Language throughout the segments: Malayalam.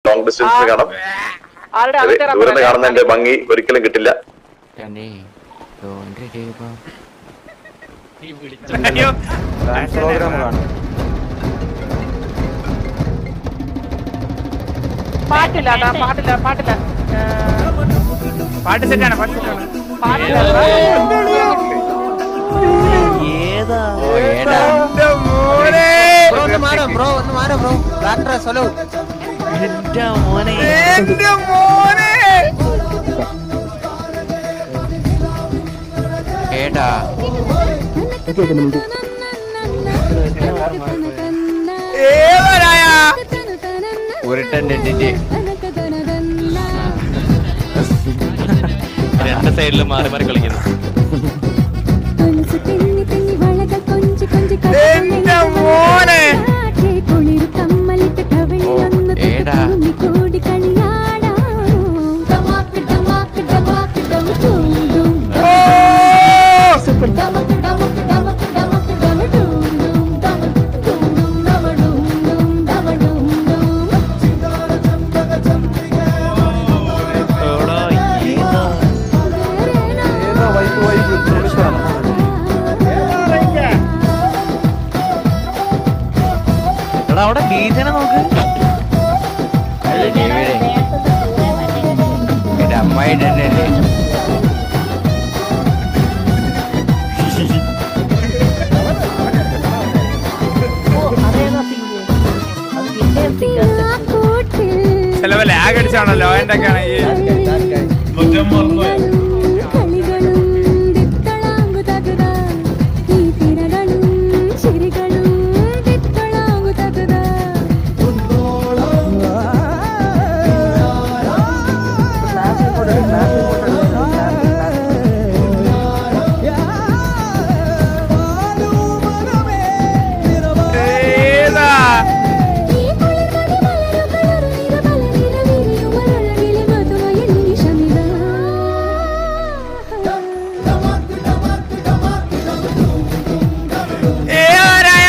ലോങ് ഡിസ്റ്റൻസിൽ കാണാം ആരുടെ ഇത് അകത്തേറാൻ ദൂരത്ത് പറയണേ? കാണുന്നതിന്റെ ഭംഗി ഒരിക്കലും കിട്ടില്ല അയ്യോ പ്രോഗ്രാം കാണും പാട്ടില്ല അതാ, പാട്ടില്ല പാട്ടില്ല ഏ, പാട്ട് സെറ്റാണ് പാട്ട് സെറ്റാണ് പാട്ടില്ല ഏതാ എന്റെ മോനെ ബ്രോ ഒന്ന് മാറോ ബ്രോ ഒന്ന് മാറോ ബ്രോ ഡാക്ടറെ സൊലോ എന്റെ മോനെ എന്റെ മോനെ ഏടാ ഏവരായ ഉരുട്ടൻ രണ്ടിന്റെ രണ്ട് സൈഡിലും മാറി മാറി കളിക്കുന്നു എന്റെ മോനെ ഏടാ ഓ എടാ, ഏതാ? ഏതോ വൈഫ് വൈഫ് വിളിച്ചാണ് എടാ അവിടെ ഗീതനെ നോക്ക് അല്ല, ടിവിയിലെ. എന്റെ അമ്മായി തന്നെ ചിലവ് ലാഗ് അടിച്ചാണല്ലോ എന്റെ ഒക്കെ ആണെങ്കിൽ ഏതാ ഏവരായ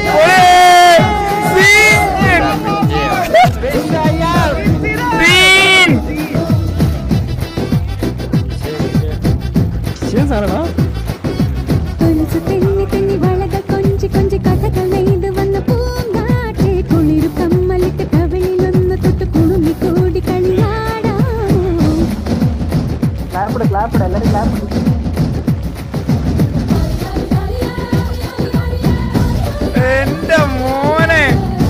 കൊഞ്ചി കൊഞ്ചി കഥകൾ നെയ്ത് വന്ന പൂങ്കാറ്റെ കുളിരു കമ്മലിട്ട് കവിളിലൊന്ന് തൊട്ട് കുടുങ്ങി കൂടി കളിയാടാം എന്റെ മോനെ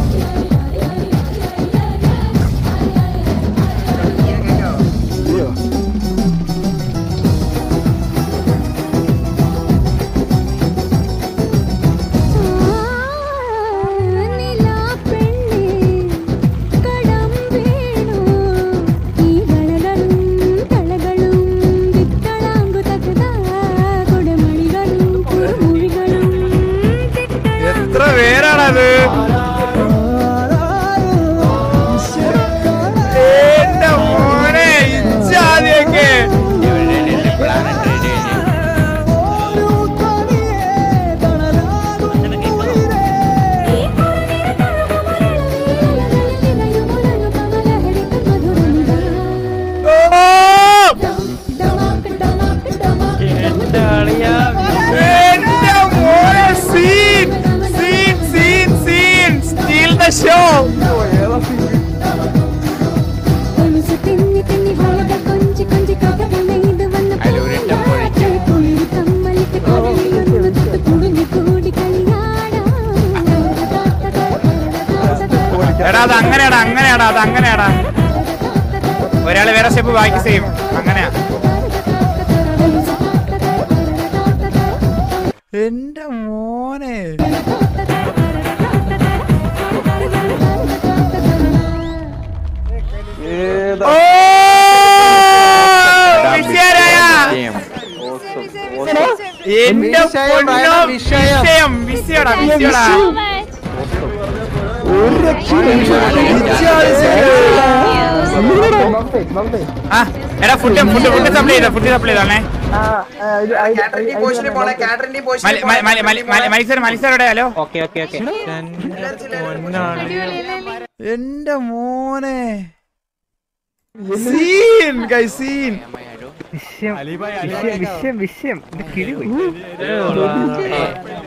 എത്ര പേരാണത് എന്റെ മോനെ ഇച്ചാദ്യൊക്കെ പ്ലാനറ്റ് റേഡിയോ എന്റെ മോനെ scene scene scene scene steal the show അലൂരിട്ട പൊഴിക്ക്. എടാ അത് അങ്ങനെയാടാ അങ്ങനെയാടാ അത് അങ്ങനെയാടാ ഒരാള് വേറെ സ്റ്റെപ്പ് ബാക്കി ചെയ്യും അങ്ങനെയാ എന്റെ മോനെ ഏതാ ഓ വിജയരായ എന്റെ വിഷയം പൊന്നോ, വേണം, വിഷയം. വിഷയം വിഷയടാ വിഷയടാ ഒരു രക്ഷയില്ല ആ എടാ ഫുഡ് ഫുഡ് ഫുഡ് സപ്ലൈ ചെയ്താ ഫുഡ് സപ്ലൈ ചെയ്താണേ മത്സരം മത്സരം ഹലോ ഓക്കെ ഓക്കെ ഓക്കെ എന്റെ മോനെ സീൻ ഗൈ സീൻ വിഷയം വിഷയം വിഷയം വിഷയം ഇത് കിഴി പോയി